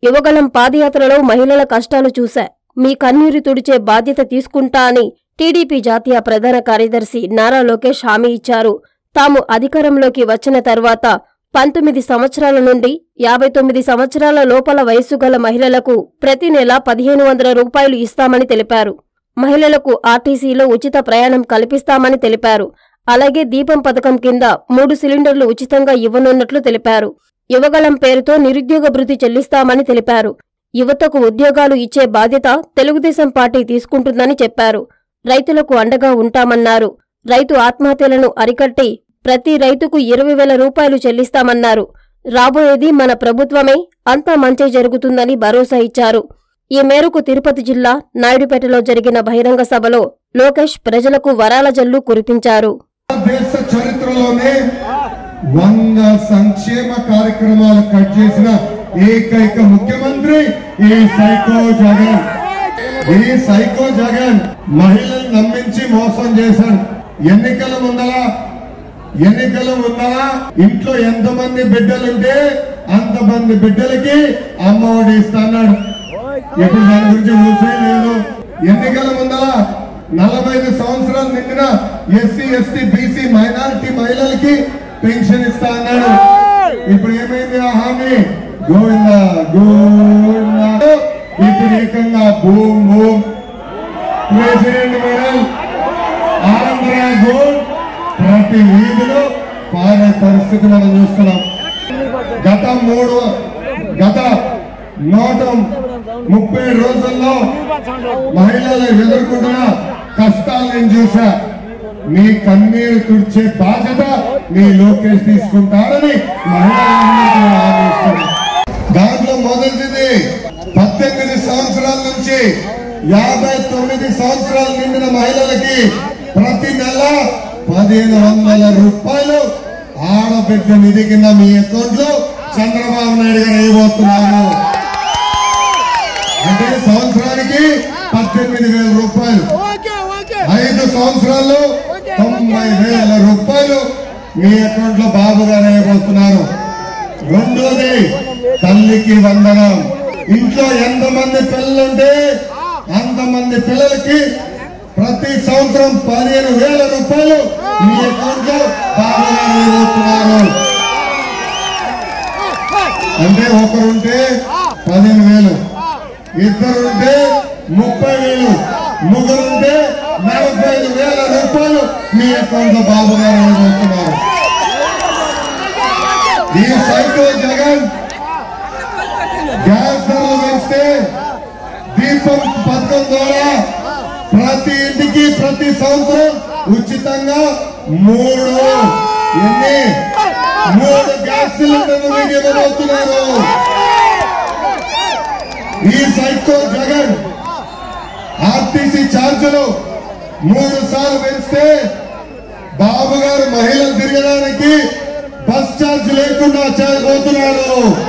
యువగలం పాదయాత్రలో మహిళల కష్టాలు చూశా మీ కన్నీరు తుడిచే బాధ్యత తీసుకుంటా అని టీడీపీ జాతీయ ప్రధాన కార్యదర్శి నారా లోకేష్ హామీ ఇచ్చారు తాము అధికారంలోకి వచ్చిన తర్వాత పంతొమ్మిది సంవత్సరాల నుండి యాభై తొమ్మిది సంవత్సరాల లోపల వయస్సు గల మహిళలకు ప్రతి నెల పదిహేను వందల రూపాయలు ఇస్తామని తెలిపారు మహిళలకు ఆర్టీసీలో ఉచిత ప్రయాణం కల్పిస్తామని తెలిపారు అలాగే దీపం పథకం కింద మూడు సిలిండర్లు ఉచితంగా ఇవ్వనున్నట్లు తెలిపారు యువగళం పేరుతో నిరుద్యోగ భృతి చెల్లిస్తామని తెలిపారు యువతకు ఉద్యోగాలు ఇచ్చే బాధ్యత తెలుగుదేశం పార్టీ తీసుకుంటుందని చెప్పారు రైతులకు అండగా ఉంటామన్నారు రైతు ఆత్మహత్యలను అరికట్టి ప్రతి రైతుకు ఇరవై వేల రూపాయలు చెల్లిస్తామన్నారు రాబోయేది మన ప్రభుత్వమే అంతా మంచే జరుగుతుందని భరోసా ఇచ్చారు ఈ మేరకు తిరుపతి జిల్లా నాయుడుపేటలో జరిగిన బహిరంగ సభలో లోకేష్ ప్రజలకు వరాల జల్లు కురిపించారు దేశ చరిత్రలోనే వంద సంక్షేమ కార్యక్రమాలు కట్ చేసిన ఏకైక ముఖ్యమంత్రి ఈ సైకో జగన్ ఈ సైకో జగన్ మహిళలు నమ్మించి మోసం చేశాడు ఎన్నికల ముందల ఎన్నికల ముందల ఇంట్లో ఎంతమంది బిడ్డలుంటే అంతమంది బిడ్డలకి అమ్మ ఒడి ఇస్తున్నాడు ఇప్పుడు దాని గురించి ఊసే లేదు ఎన్నికల ముందల నలభై ఐదు సంవత్సరాలు నిండిన ఎస్సీ ఎస్టీ బీసీ మైనారిటీ మహిళలకి పెన్షన్ ఇస్తా అన్నాడు ఇప్పుడు ఏమైంది ఆ హామీ గోవింద గోవింద ఇప్పుడు ఏకంగా boom boom president medal Andhra gold ప్రతి వీధిలో పారే పరిస్థితి మనం చూస్తున్నాం గత మూడు గత నూట ముప్పై రోజుల్లో మహిళలు ఎదుర్కొంటున్న కష్టాలు నేను చూసా మీ కన్నీరు తుడిచే బాధ్యత మీ లోకేష్ తీసుకుంటారని మహిళలందరికీ నేను హామీ ఇస్తున్నా. దాంట్లో మొదటిది పద్దెనిమిది సంవత్సరాల నుంచి యాభై తొమ్మిది సంవత్సరాలు నిండిన మహిళలకి ప్రతి నెల పదిహేను వందల రూపాయలు ఆడబిడ్డ నిధి కింద మీ అకౌంట్ లో చంద్రబాబు నాయుడు గారు వేయబోతున్నారు అంటే సంవత్సరానికి పద్దెనిమిది వేల రూపాయలు ఐదు సంవత్సరాలు తొంభై వేల రూపాయలు మీ అకౌంట్ లో బాబు గారు వేయబోతున్నారు రెండోది తల్లికి వందనం ఇంట్లో ఎంతమంది పిల్లలుంటే అంతమంది పిల్లలకి ప్రతి సంవత్సరం పదిహేను వేల రూపాయలు మీ అకౌంట్ లో బాబు గారు వేయబోతున్నారు అంటే ఒకరుంటే పదిహేను వేలు ఇద్దరుంటే ముప్పై వేలు ముగ్గురుంటే నలభై ఐదు వేల రూపాయలు మీ అకౌంట్ లో బాబు గారు వేయబోతున్నారు ఈ సైకో జగన్ గ్యాస్ ధరలు పెంచితే దీపం పథకం ద్వారా ప్రతి ఇంటికి ప్రతి సంవత్సరం ఉచితంగా మూడు ఎన్ని మూడు గ్యాస్ సిలిండర్లు మీకు ఇవ్వబోతున్నారు ఈ సైకో జగన్ ఆర్టీసీ ఛార్జీలు మూడు సార్లు పెంచితే బాబు గారు మహిళలు తిరగడానికి బస్ ఛార్జ్ లేకుండా చేయబోతున్నాడు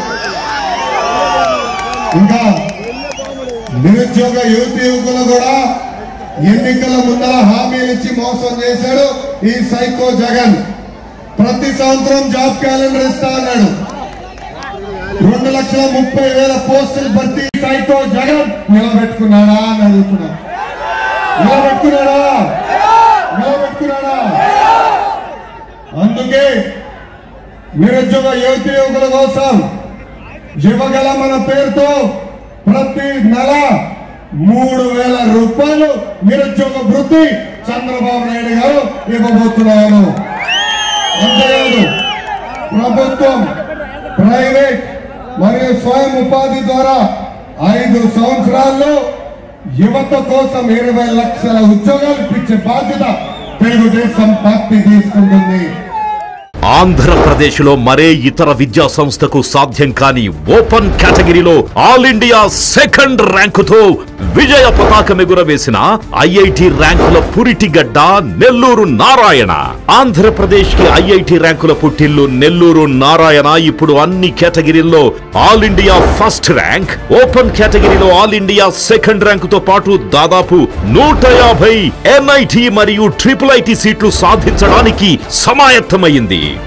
ఇంకా నిరుద్యోగ యువతి యువకులు కూడా ఎన్నికల ముందర హామీలు ఇచ్చి మోసం చేశాడు ఈ సైకో జగన్ ప్రతి సంవత్సరం జాబ్ క్యాలెండర్ ఇస్తా అన్నాడు రెండు లక్షల ముప్పై వేల పోస్టులు భర్తీ సైకో జగన్ నిలబెట్టుకున్నాడా అని అడుగుతున్నా నిలబెట్టుకున్నాడా నిలబెట్టుకున్నాడా అందుకే నిరుద్యోగ యువతి యువకుల కోసం యువగల మన పేరుతో ప్రతి నెల మూడు వేల రూపాయలు నిరుద్యోగ వృత్తి చంద్రబాబు నాయుడు గారు ఇవ్వబోతున్నారు అంతేకాదు ప్రభుత్వం ప్రైవేట్ మరియు స్వయం ఉపాధి ద్వారా ఐదు సంవత్సరాల్లో యువత కోసం ఇరవై లక్షల ఉద్యోగాలు ఇప్పించే బాధ్యత తెలుగుదేశం పార్టీ తీసుకుంటుంది ఆంధ్రప్రదేశ్లో మరే ఇతర విద్యా సంస్థకు సాధ్యం కాని ఓపెన్ కేటగిరీలో ఆల్ ఇండియా సెకండ్ ర్యాంకుతో విజయ పతాకం ఎగురవేసిన ఐఐటి ర్యాంకుల పురిటిగడ్డ నెల్లూరు నారాయణ ఆంధ్రప్రదేశ్ కి ఐఐటి ర్యాంకుల పుట్టిల్లు నెల్లూరు నారాయణ ఇప్పుడు అన్ని కేటగిరీల్లో all India first rank open కేటగిరీలో ఆల్ ఇండియా సెకండ్ ర్యాంకుతో పాటు దాదాపు నూట యాభై ఎన్ఐటి మరియు ట్రిపుల్ ఐటి సీట్లు సాధించడానికి సమాయత్తమైంది